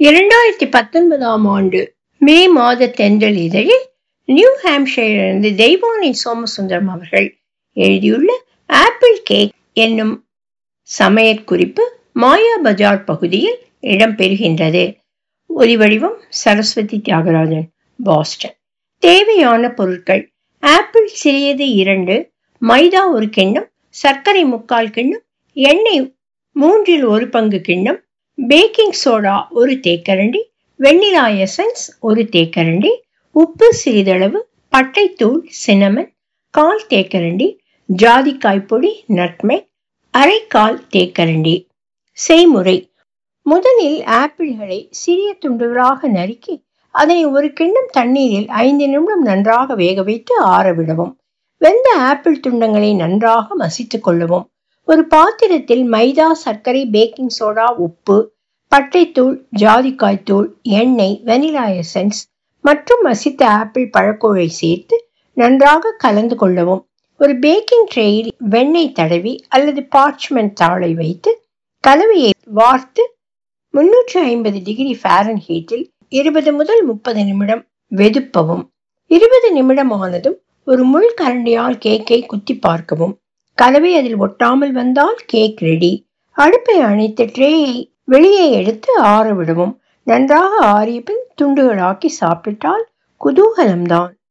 இரண்டாயிரத்தி பத்தொன்பதாம் ஆண்டு மே மாத தென்றல் இதழில் நியூ ஹாம்ஷையரிலிருந்து தெய்வானை சோமசுந்தரம் அவர்கள் எழுதியுள்ள ஆப்பிள் கேக் என்னும் சமையற்குறிப்பு மாயா பஜார் பகுதியில் இடம்பெறுகின்றது ஒலிவடிவம் சரஸ்வதி தியாகராஜன் பாஸ்டன் தேவையான பொருட்கள் ஆப்பிள் சிறியது இரண்டு மைதா ஒரு கிண்ணம் சர்க்கரை முக்கால் கிண்ணம் எண்ணெய் மூன்றில் ஒரு பங்கு கிண்ணம் பேக்கிங் சோடா ஒரு தேக்கரண்டி வெண்ணிலா எசன்ஸ் ஒரு தேக்கரண்டி உப்பு சிறிதளவு பட்டைத்தூள் சினமன் கால் தேக்கரண்டி ஜாதிக்காய் பொடி நட்மெக் அரைக்கால் தேக்கரண்டி செய்முறை முதலில் ஆப்பிள்களை சிறிய துண்டுகளாக நறுக்கி அதனை ஒரு கிண்ணம் தண்ணீரில் ஐந்து நிமிடம் நன்றாக வேக வைத்து ஆற விடவும் வெந்த ஆப்பிள் துண்டங்களை நன்றாக மசித்துக் கொள்ளவும் ஒரு பாத்திரத்தில் மைதா சர்க்கரை பேக்கிங் சோடா உப்பு பட்டைத்தூள் ஜாதிக்காய் தூள் எண்ணெய் வெனிலா எசன்ஸ் மற்றும் மசித்த ஆப்பிள் பழக்கூழை சேர்த்து நன்றாக கலந்து கொள்ளவும் ஒரு பேக்கிங் ட்ரேயில் வெண்ணெய் தடவி அல்லது பார்ச்மெண்ட் தாளை வைத்து கலவையை வார்த்து முன்னூற்றி ஐம்பது டிகிரி ஃபேரன் ஹீட்டில் இருபது முதல் முப்பது நிமிடம் வெதுப்பவும் இருபது நிமிடம் ஆனதும் ஒரு முள் கரண்டியால் கேக்கை குத்தி பார்க்கவும் கலவை அதில் ஒட்டாமல் வந்தால் கேக் ரெடி அடுப்பை அணைத்து ட்ரேயை வெளியே எடுத்து ஆற விடவும் நன்றாக ஆறிய பின் துண்டுகளாக்கி சாப்பிட்டால் குதூகலம்தான்